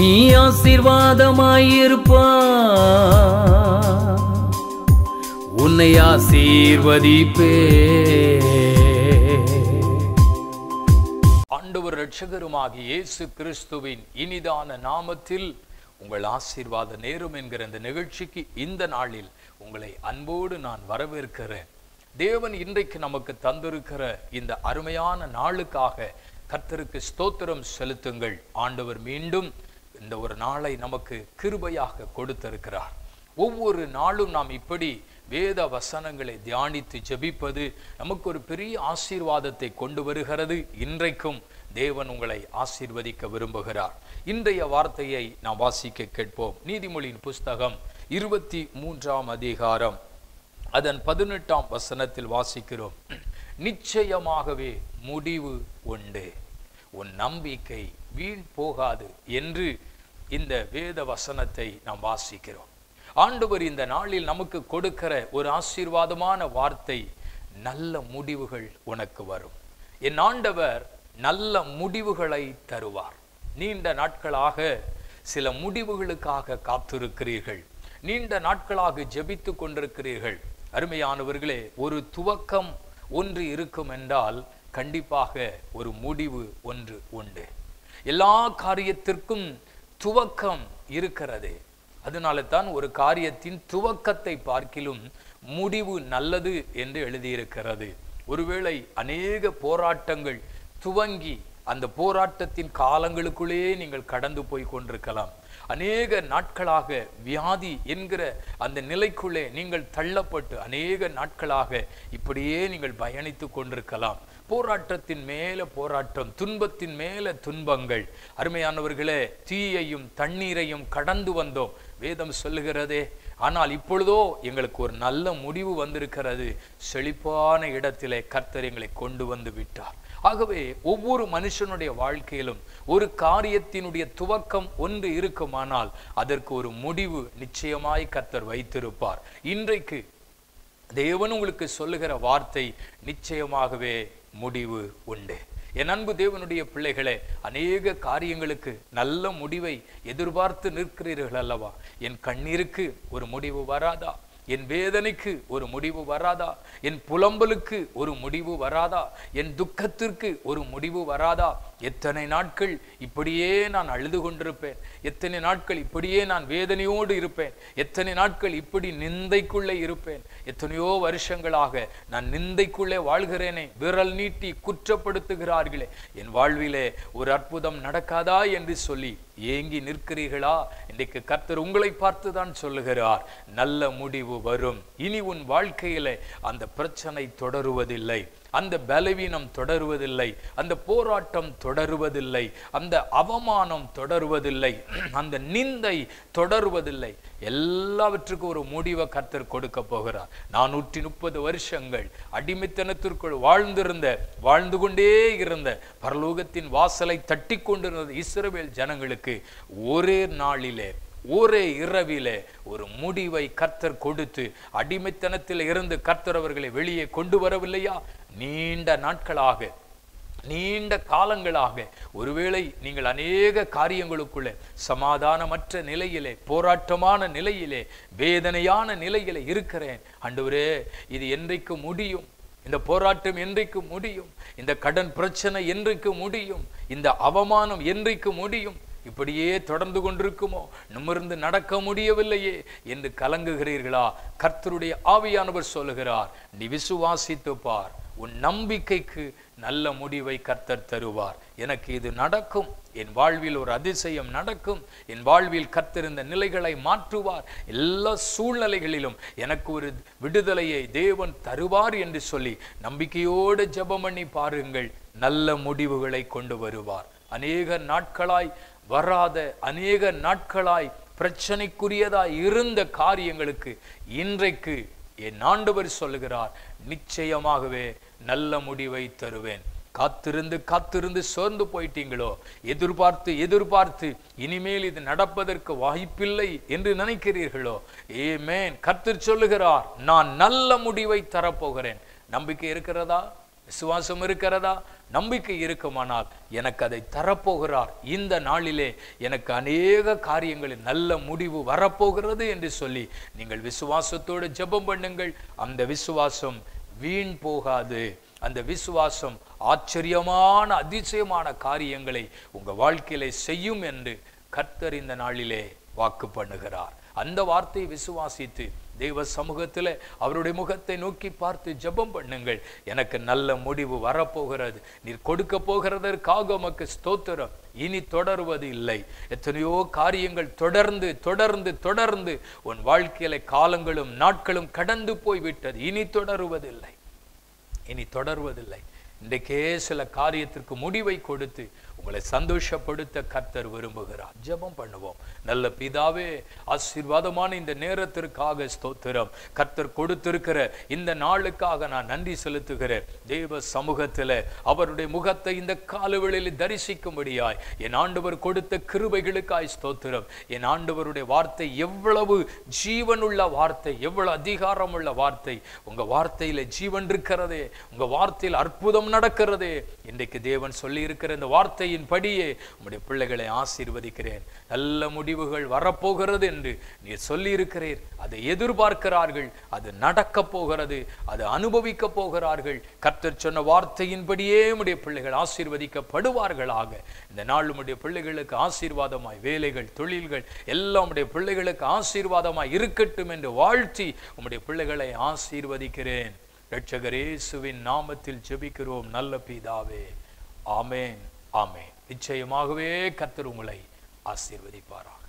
நீ ஆசீர்வாதமாயிருப்பா உன்னை ஆசீர்வதிப்பே ஆண்டவர் இரட்சகருமாகிய இயேசு கிறிஸ்துவின் இனிதான நாமத்தில் உங்கள் ஆசீர்வாத நேரம் என்கிற இந்த நிகழ்ச்சிக்கு இந்த நாளில் உங்களை அன்போடு நான் வரவேற்கிறேன் தேவன் இன்றைக்கு நமக்கு தந்திருக்கிற இந்த அருமையான நாளுக்காக கர்த்தருக்கு ஸ்தோத்திரம் செலுத்துங்கள் ஆண்டவர் மீண்டும் இந்த ஒரு நாளை நமக்கு கிருபையாக கொடுத்திருக்கிறார் ஒவ்வொரு நாளும் நாம் இப்படி வேத வசனங்களை தியானித்து ஜெபிப்பது நமக்கு ஒரு பெரிய ஆசீர்வாதத்தை கொண்டு வருகிறது இன்றைக்கும் தேவன் உங்களை ஆசீர்வதிக்க விரும்புகிறார் இன்றைய வார்த்தையை நாம் வாசிக்க கேட்போம் நீதிமொழியின் புஸ்தகம் இருபத்தி மூன்றாம் அதிகாரம் அதன் பதினெட்டாம் வசனத்தில் வாசிக்கிறோம் நிச்சயமாகவே முடிவு உண்டு உன் நம்பிக்கை வீண் போகாது என்று இந்த வேத வசனத்தை நாம் வாசிக்கிறோம் ஆண்டவர் இந்த நாளில் நமக்கு கொடுக்கிற ஒரு ஆசீர்வாதமான வார்த்தை நல்ல முடிவுகள் உனக்கு வரும் என் ஆண்டவர் நல்ல முடிவுகளை தருவார் நீண்ட நாட்களாக சில முடிவுகளுக்காக காத்திருக்கிறீர்கள் நீண்ட நாட்களாக ஜெபித்து கொண்டிருக்கிறீர்கள் அருமையானவர்களே ஒரு துவக்கம் ஒன்று இருக்கும் என்றால் கண்டிப்பாக ஒரு முடிவு ஒன்று உண்டு எல்லா காரியத்திற்கும் துவக்கம் இருக்கிறது அதனால தான் ஒரு காரியத்தின் துவக்கத்தை பார்க்கிலும் முடிவு நல்லது என்று எழுதியிருக்கிறது ஒருவேளை அநேக போராட்டங்கள் துவங்கி அந்த போராட்டத்தின் காலங்களுக்குள்ளே நீங்கள் கடந்து போய் கொண்டிருக்கலாம் அநேக நாட்களாக வியாதி என்கிற அந்த நிலைக்குள்ளே நீங்கள் தள்ளப்பட்டு அநேக நாட்களாக இப்படியே நீங்கள் பயணித்து கொண்டிருக்கலாம் போராட்டத்தின் மேல போராட்டம் துன்பத்தின் மேல துன்பங்கள் அருமையானவர்களே தீயையும் தண்ணீரையும் கடந்து வந்தோம் வேதம் சொல்லுகிறதே ஆனால் இப்பொழுதோ எங்களுக்கு ஒரு நல்ல முடிவு வந்திருக்கிறது செழிப்பான இடத்திலே கர்த்தர் எங்களை கொண்டு வந்து விட்டார் ஆகவே ஒவ்வொரு மனுஷனுடைய வாழ்க்கையிலும் ஒரு காரியத்தினுடைய துவக்கம் ஒன்று இருக்குமானால் அதற்கு ஒரு முடிவு நிச்சயமாய் கர்த்தர் வைத்திருப்பார் இன்றைக்கு தேவன் உங்களுக்கு சொல்லுகிற வார்த்தை நிச்சயமாகவே முடிவு உண்டு என் அன்பு தேவனுடைய பிள்ளைகளே அநேக காரியங்களுக்கு நல்ல முடிவை எதிர்பார்த்து நிற்கிறீர்கள் அல்லவா என் கண்ணீருக்கு ஒரு முடிவு வராதா என் வேதனைக்கு ஒரு முடிவு வராதா என் புலம்பலுக்கு ஒரு முடிவு வராதா என் துக்கத்திற்கு ஒரு முடிவு வராதா எத்தனை நாட்கள் இப்படியே நான் அழுது கொண்டிருப்பேன் எத்தனை நாட்கள் இப்படியே நான் வேதனையோடு இருப்பேன் எத்தனை நாட்கள் இப்படி நிந்தைக்குள்ளே இருப்பேன் எத்தனையோ வருஷங்களாக நான் நிந்தைக்குள்ளே வாழ்கிறேனே விரல் நீட்டி குற்றப்படுத்துகிறார்களே என் வாழ்விலே ஒரு அற்புதம் நடக்காதா என்று சொல்லி ஏங்கி நிற்கிறீர்களா இன்றைக்கு கர்த்தர் உங்களை பார்த்து தான் சொல்லுகிறார் நல்ல முடிவு வரும் இனி உன் வாழ்க்கையிலே அந்த பிரச்சனை தொடருவதில்லை அந்த பலவீனம் தொடருவதில்லை அந்த போராட்டம் தொடருவதில்லை அந்த அவமானம் தொடருவதில்லை அந்த நிந்தை தொடருவதில்லை எல்லாவற்றுக்கும் ஒரு முடிவை கர்த்தர் கொடுக்க போகிறார் நானூற்றி முப்பது வருஷங்கள் அடிமைத்தனத்திற்குள் வாழ்ந்திருந்த வாழ்ந்து கொண்டே இருந்த பரலோகத்தின் வாசலை தட்டி கொண்டிருந்த இஸ்ரவேல் ஜனங்களுக்கு ஒரே நாளிலே ஒரே இரவிலே ஒரு முடிவை கர்த்தர் கொடுத்து அடிமைத்தனத்தில் இருந்து கர்த்தர் அவர்களை வெளியே கொண்டு வரவில்லையா நீண்ட நாட்களாக நீண்ட காலங்களாக ஒருவேளை நீங்கள் அநேக காரியங்களுக்குள்ளே சமாதானமற்ற நிலையிலே போராட்டமான நிலையிலே வேதனையான நிலையிலே இருக்கிறேன் ஆண்டவரே இது என்றைக்கு முடியும் இந்த போராட்டம் என்றைக்கு முடியும் இந்த கடன் பிரச்சனை என்றைக்கு முடியும் இந்த அவமானம் என்றைக்கு முடியும் இப்படியே தொடர்ந்து கொண்டிருக்குமோ நிமிர்ந்து நடக்க முடியவில்லையே என்று கலங்குகிறீர்களா கர்த்தருடைய ஆவியானவர் சொல்லுகிறார் நீ விசுவாசித்து பார் உன் நம்பிக்கைக்கு நல்ல முடிவை கர்த்தர் தருவார் எனக்கு இது நடக்கும் என் வாழ்வில் ஒரு அதிசயம் நடக்கும் என் வாழ்வில் கர்த்தர் இந்த நிலைகளை மாற்றுவார் எல்லா சூழ்நிலைகளிலும் எனக்கு ஒரு விடுதலையை தேவன் தருவார் என்று சொல்லி நம்பிக்கையோடு ஜெபம் பண்ணி பாருங்கள் நல்ல முடிவுகளை கொண்டு வருவார் அநேக நாட்களாய் வராத அநேக நாட்களாய் பிரச்சனைக்குரியதாய் இருந்த காரியங்களுக்கு இன்றைக்கு என் ஆண்டவர் சொல்லுகிறார் நிச்சயமாகவே நல்ல முடிவை தருவேன் காத்திருந்து காத்திருந்து சோர்ந்து போயிட்டீங்களோ எதிர்பார்த்து எதிர்பார்த்து இனிமேல் இது நடப்பதற்கு வாய்ப்பில்லை என்று நினைக்கிறீர்களோ ஏமேன் கர்த்தர் சொல்லுகிறார் நான் நல்ல முடிவை தரப்போகிறேன் நம்பிக்கை இருக்கிறதா விசுவாசம் இருக்கிறதா நம்பிக்கை இருக்குமானால் எனக்கு அதை தரப்போகிறார் இந்த நாளிலே எனக்கு அநேக காரியங்களில் நல்ல முடிவு வரப்போகிறது என்று சொல்லி நீங்கள் விசுவாசத்தோடு ஜெபம் பண்ணுங்கள் அந்த விசுவாசம் வீண் போகாது அந்த விசுவாசம் ஆச்சரியமான அதிசயமான காரியங்களை உங்க வாழ்க்கையிலே செய்யும் என்று கர்த்தர் இந்த நாளிலே வாக்கு பண்ணுகிறார் அந்த வார்த்தையை விசுவாசித்து தெய்வ சமூகத்தில் அவருடைய முகத்தை நோக்கி பார்த்து ஜெபம் பண்ணுங்கள் எனக்கு நல்ல முடிவு வரப்போகிறது நீர் கொடுக்க போகிறதற்காக உமக்கு ஸ்தோத்திரம் இனி தொடருவது இல்லை எத்தனையோ காரியங்கள் தொடர்ந்து தொடர்ந்து தொடர்ந்து உன் வாழ்க்கையில காலங்களும் நாட்களும் கடந்து போய்விட்டது இனி தொடருவதில்லை இனி தொடர்வதில்லை இன்றைக்கே சில காரியத்திற்கு முடிவை கொடுத்து உங்களை சந்தோஷப்படுத்த கர்த்தர் விரும்புகிறார் ஜெபம் பண்ணுவோம் நல்ல பிதாவே ஆசீர்வாதமான இந்த நேரத்திற்காக ஸ்தோத்திரம் கர்த்தர் கொடுத்திருக்கிற இந்த நாளுக்காக நான் நன்றி செலுத்துகிறேன் தெய்வ சமூகத்தில் அவருடைய முகத்தை இந்த காலவெளியில் தரிசிக்கும்படியாய் என் ஆண்டவர் கொடுத்த கிருபைகளுக்காய் ஸ்தோத்திரம் என் ஆண்டவருடைய வார்த்தை எவ்வளவு ஜீவனுள்ள வார்த்தை எவ்வளவு அதிகாரமுள்ள வார்த்தை உங்க வார்த்தையில ஜீவன் இருக்கிறதே உங்க வார்த்தையில் அற்புதம் நடக்கிறதே இன்றைக்கு தேவன் சொல்லி இருக்கிற இந்த வார்த்தையின் படியே உம்முடைய பிள்ளைகளை ஆசீர்வதிக்கிறேன் நல்ல முடிவுகள் வரப்போகிறது என்று நீர் சொல்லி இருக்கிறீர் அதை எதிர்பார்க்கிறார்கள் அது நடக்க போகிறது அது அனுபவிக்க போகிறார்கள் கர்த்தர் சொன்ன வார்த்தையின்படியே உம்முடைய பிள்ளைகள் ஆசீர்வதிக்கப்படுவார்களாக இந்த நாள் உம்முடைய பிள்ளைகளுக்கு ஆசீர்வாதமாய் வேலைகள் தொழில்கள் எல்லாம் உம்முடைய பிள்ளைகளுக்கு ஆசீர்வாதமாய் இருக்கட்டும் என்று வாழ்த்தி உம்முடைய பிள்ளைகளை ஆசீர்வதிக்கிறேன் இரட்சகர் இயேசுவின் நாமத்தில் ஜெபிக்கிறோம் நல்ல பிதாவே ஆமென் ஆமென் நிச்சயமாகவே கர்த்தர் உங்களை ஆசீர்வதிப்பாரா